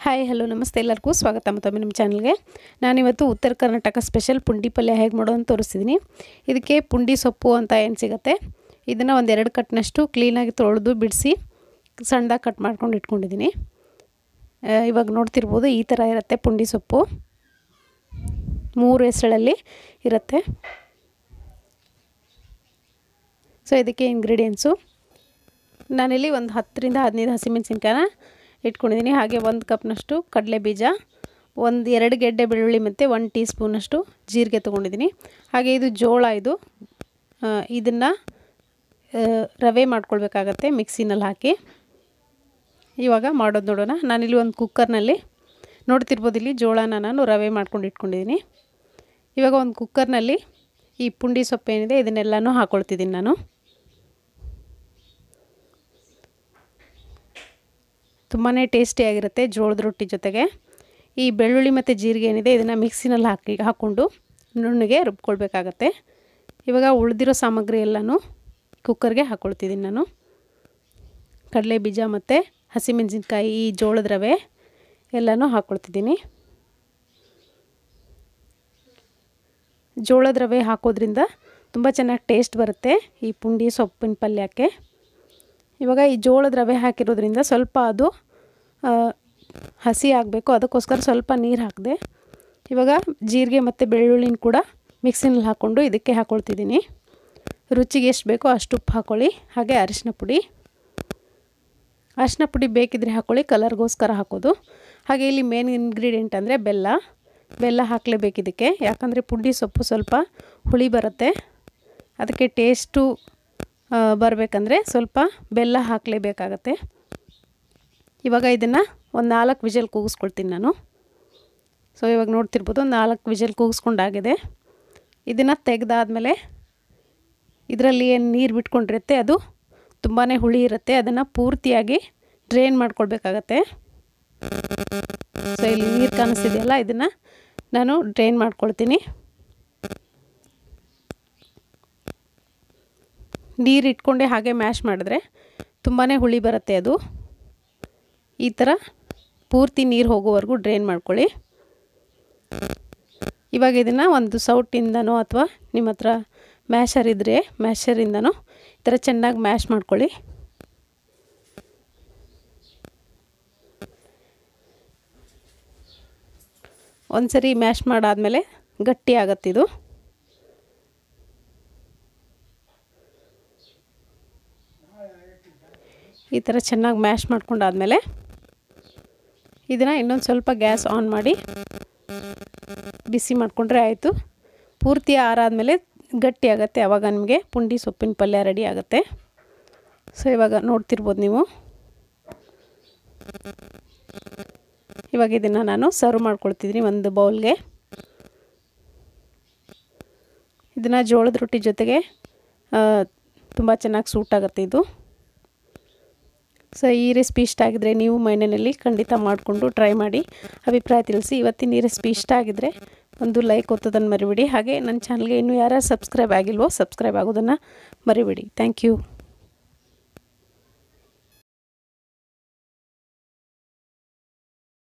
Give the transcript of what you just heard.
hi hello ನಮಸ್ತೆ ಎಲ್ಲರಿಗೂ ಸ್ವಾಗತ ಮತ್ತೊಮ್ಮೆ ನಮ್ಮ ಚಾನಲ್ಗೆ ನಾನಿವತ್ತು ಉತ್ತರ ಕರ್ನಾಟಕ ಸ್ಪೆಷಲ್ ಪುಂಡಿ ಪಲ್ಯ ಹೇಗೆ ಮಾಡೋದು ಅಂತ ತೋರಿಸ್ತಿದ್ದೀನಿ ಇದಕ್ಕೆ ಪುಂಡಿ ಸೊಪ್ಪು ಅಂತ ಏನು ಸಿಗುತ್ತೆ ಇದನ್ನು ಒಂದು ಎರಡು ಕಟ್ನಷ್ಟು ಕ್ಲೀನಾಗಿ ತೊಳೆದು ಬಿಡಿಸಿ ಸಣ್ಣದಾಗಿ ಕಟ್ ಮಾಡ್ಕೊಂಡು ಇಟ್ಕೊಂಡಿದ್ದೀನಿ ಆ, ಇವಾಗ ನೋಡ್ತಿರ್ಬೋದು ಈ ಥರ ಇರುತ್ತೆ ಪುಂಡಿ ಸೊಪ್ಪು ಮೂರು ಹೆಸರಲ್ಲಿ ಇರುತ್ತೆ ಸೊ ಇದಕ್ಕೆ ಇಂಗ್ರೀಡಿಯೆಂಟ್ಸು ನಾನಿಲ್ಲಿ ಒಂದು ಹತ್ತರಿಂದ ಹದಿನೈದು ಹಸಿಮೆಣಸಿನ್ಕಾಯನ್ನ ಇಟ್ಕೊಂಡಿದ್ದೀನಿ ಹಾಗೆ ಒಂದು ಕಪ್ನಷ್ಟು ಕಡಲೆ ಬೀಜ ಒಂದು ಎರಡು ಗೆಡ್ಡೆ ಬೆಳ್ಳುಳ್ಳಿ ಮತ್ತು ಒಂದು ಟೀ ಸ್ಪೂನಷ್ಟು ಜೀರಿಗೆ ತೊಗೊಂಡಿದ್ದೀನಿ ಹಾಗೆ ಇದು ಜೋಳ ಇದು ಇದನ್ನು ರವೆ ಮಾಡ್ಕೊಳ್ಬೇಕಾಗತ್ತೆ ಮಿಕ್ಸಿನಲ್ಲಿ ಹಾಕಿ ಇವಾಗ ಮಾಡೋದು ನೋಡೋಣ ನಾನಿಲ್ಲಿ ಒಂದು ಕುಕ್ಕರ್ನಲ್ಲಿ ನೋಡ್ತಿರ್ಬೋದು ಇಲ್ಲಿ ಜೋಳನ ನಾನು ರವೆ ಮಾಡ್ಕೊಂಡು ಇಟ್ಕೊಂಡಿದ್ದೀನಿ ಇವಾಗ ಒಂದು ಕುಕ್ಕರ್ನಲ್ಲಿ ಈ ಪುಂಡಿ ಸೊಪ್ಪು ಏನಿದೆ ಇದನ್ನೆಲ್ಲನೂ ಹಾಕ್ಕೊಳ್ತಿದ್ದೀನಿ ನಾನು ತುಂಬಾ ಟೇಸ್ಟಿಯಾಗಿರುತ್ತೆ ಜೋಳದ ರೊಟ್ಟಿ ಜೊತೆಗೆ ಈ ಬೆಳ್ಳುಳ್ಳಿ ಮತ್ತು ಜೀರಿಗೆ ಏನಿದೆ ಇದನ್ನು ಮಿಕ್ಸಿನಲ್ಲಿ ಹಾಕಿ ಹಾಕ್ಕೊಂಡು ನುಣ್ಣಗೆ ರುಬ್ಕೊಳ್ಬೇಕಾಗತ್ತೆ ಇವಾಗ ಉಳಿದಿರೋ ಸಾಮಗ್ರಿ ಎಲ್ಲನೂ ಕುಕ್ಕರ್ಗೆ ಹಾಕ್ಕೊಳ್ತಿದ್ದೀನಿ ನಾನು ಕಡಲೆ ಬೀಜ ಮತ್ತು ಹಸಿಮೆಣಸಿನ್ಕಾಯಿ ಈ ಜೋಳದ ರವೆ ಎಲ್ಲನೂ ಹಾಕ್ಕೊಳ್ತಿದ್ದೀನಿ ಜೋಳದ ರವೆ ಹಾಕೋದ್ರಿಂದ ತುಂಬ ಚೆನ್ನಾಗಿ ಟೇಸ್ಟ್ ಬರುತ್ತೆ ಈ ಪುಂಡಿ ಸೊಪ್ಪಿನ ಪಲ್ಯಕ್ಕೆ ಇವಾಗ ಈ ಜೋಳದ ರವೆ ಹಾಕಿರೋದ್ರಿಂದ ಸ್ವಲ್ಪ ಅದು ಹಸಿ ಆಗಬೇಕು ಅದಕ್ಕೋಸ್ಕರ ಸ್ವಲ್ಪ ನೀರು ಹಾಕಿದೆ ಇವಾಗ ಜೀರಿಗೆ ಮತ್ತು ಬೆಳ್ಳುಳ್ಳಿನ ಕೂಡ ಮಿಕ್ಸಿನಲ್ಲಿ ಹಾಕ್ಕೊಂಡು ಇದಕ್ಕೆ ಹಾಕ್ಕೊಳ್ತಿದ್ದೀನಿ ರುಚಿಗೆ ಎಷ್ಟು ಬೇಕೋ ಅಷ್ಟು ಉಪ್ಪು ಹಾಕ್ಕೊಳ್ಳಿ ಹಾಗೆ ಅರಿಶಿನ ಪುಡಿ ಅರಿಶಿನ ಪುಡಿ ಬೇಕಿದ್ರೆ ಹಾಕ್ಕೊಳ್ಳಿ ಕಲರ್ಗೋಸ್ಕರ ಹಾಕೋದು ಹಾಗೆ ಇಲ್ಲಿ ಮೇನ್ ಇಂಗ್ರೀಡಿಯೆಂಟ್ ಅಂದರೆ ಬೆಲ್ಲ ಬೆಲ್ಲ ಹಾಕಲೇಬೇಕು ಇದಕ್ಕೆ ಯಾಕಂದರೆ ಪುಂಡಿ ಸೊಪ್ಪು ಸ್ವಲ್ಪ ಹುಳಿ ಬರುತ್ತೆ ಅದಕ್ಕೆ ಟೇಸ್ಟು ಬರಬೇಕಂದ್ರೆ ಸ್ವಲ್ಪ ಬೆಲ್ಲ ಹಾಕಲೇಬೇಕಾಗತ್ತೆ ಇವಾಗ ಇದನ್ನು ಒಂದು ನಾಲ್ಕು ವಿಜಲ್ ಕೂಗಿಸ್ಕೊಳ್ತೀನಿ ನಾನು ಸೊ ಇವಾಗ ನೋಡ್ತಿರ್ಬೋದು ಒಂದು ನಾಲ್ಕು ವಿಜಲ್ ಕೂಗಿಸ್ಕೊಂಡಾಗಿದೆ ಇದನ್ನು ತೆಗೆದಾದ್ಮೇಲೆ ಇದರಲ್ಲಿ ಏನು ನೀರು ಬಿಟ್ಕೊಂಡಿರುತ್ತೆ ಅದು ತುಂಬಾ ಹುಳಿ ಇರುತ್ತೆ ಅದನ್ನು ಪೂರ್ತಿಯಾಗಿ ಡ್ರೈನ್ ಮಾಡ್ಕೊಳ್ಬೇಕಾಗತ್ತೆ ಸೊ ಇಲ್ಲಿ ನೀರು ಕಾಣಿಸ್ತಿದೆಯಲ್ಲ ಇದನ್ನು ನಾನು ಡ್ರೈನ್ ಮಾಡ್ಕೊಳ್ತೀನಿ ನೀರು ಇಟ್ಕೊಂಡೆ ಹಾಗೆ ಮ್ಯಾಶ್ ಮಾಡಿದ್ರೆ ತುಂಬಾ ಹುಳಿ ಬರುತ್ತೆ ಅದು ಈ ಥರ ಪೂರ್ತಿ ನೀರು ಹೋಗೋವರೆಗೂ ಡ್ರೈನ್ ಮಾಡ್ಕೊಳ್ಳಿ ಇವಾಗ ಇದನ್ನು ಒಂದು ಸೌಟಿಂದನೋ ಅಥವಾ ನಿಮ್ಮ ಹತ್ರ ಮ್ಯಾಶರ್ ಇದ್ದರೆ ಮ್ಯಾಶರಿಂದನೋ ಈ ಥರ ಚೆನ್ನಾಗಿ ಮ್ಯಾಶ್ ಮಾಡ್ಕೊಳ್ಳಿ ಒಂದು ಸರಿ ಮ್ಯಾಶ್ ಮಾಡಾದಮೇಲೆ ಗಟ್ಟಿ ಆಗತ್ತಿದು ಈ ಥರ ಚೆನ್ನಾಗಿ ಮ್ಯಾಶ್ ಮಾಡ್ಕೊಂಡಾದಮೇಲೆ ಇದನ್ನು ಇನ್ನೊಂದು ಸ್ವಲ್ಪ ಗ್ಯಾಸ್ ಆನ್ ಮಾಡಿ ಬಿಸಿ ಮಾಡಿಕೊಂಡ್ರೆ ಆಯಿತು ಪೂರ್ತಿ ಆರಾದಮೇಲೆ ಗಟ್ಟಿ ಆಗುತ್ತೆ ಆವಾಗ ನಿಮಗೆ ಪುಂಡಿ ಸೊಪ್ಪಿನ ಪಲ್ಯ ರೆಡಿ ಆಗುತ್ತೆ ಸೊ ಇವಾಗ ನೋಡ್ತಿರ್ಬೋದು ನೀವು ಇವಾಗ ಇದನ್ನು ನಾನು ಸರ್ವ್ ಮಾಡ್ಕೊಳ್ತಿದ್ದೀನಿ ಒಂದು ಬೌಲ್ಗೆ ಇದನ್ನು ಜೋಳದ ರೊಟ್ಟಿ ಜೊತೆಗೆ ತುಂಬ ಚೆನ್ನಾಗಿ ಸೂಟ್ ಆಗುತ್ತೆ ಇದು ಸೊ ಈ ರೆಸಿಪಿ ಇಷ್ಟ ಆಗಿದ್ರೆ ನೀವು ಮನೆಯಲ್ಲಿ ಖಂಡಿತ ಮಾಡಿಕೊಂಡು ಟ್ರೈ ಮಾಡಿ ಅಭಿಪ್ರಾಯ ತಿಳಿಸಿ ಇವತ್ತಿನ ಈ ರೆಸಿಪಿ ಇಷ್ಟ ಆಗಿದ್ರೆ ಒಂದು ಲೈಕ್ ಒತ್ತೋದನ್ನು ಮರಿಬೇಡಿ ಹಾಗೆ ನನ್ನ ಚಾನಲ್ಗೆ ಇನ್ನೂ ಯಾರು ಸಬ್ಸ್ಕ್ರೈಬ್ ಆಗಿಲ್ವೋ ಸಬ್ಸ್ಕ್ರೈಬ್ ಆಗೋದನ್ನು ಮರಿಬೇಡಿ ಥ್ಯಾಂಕ್ ಯು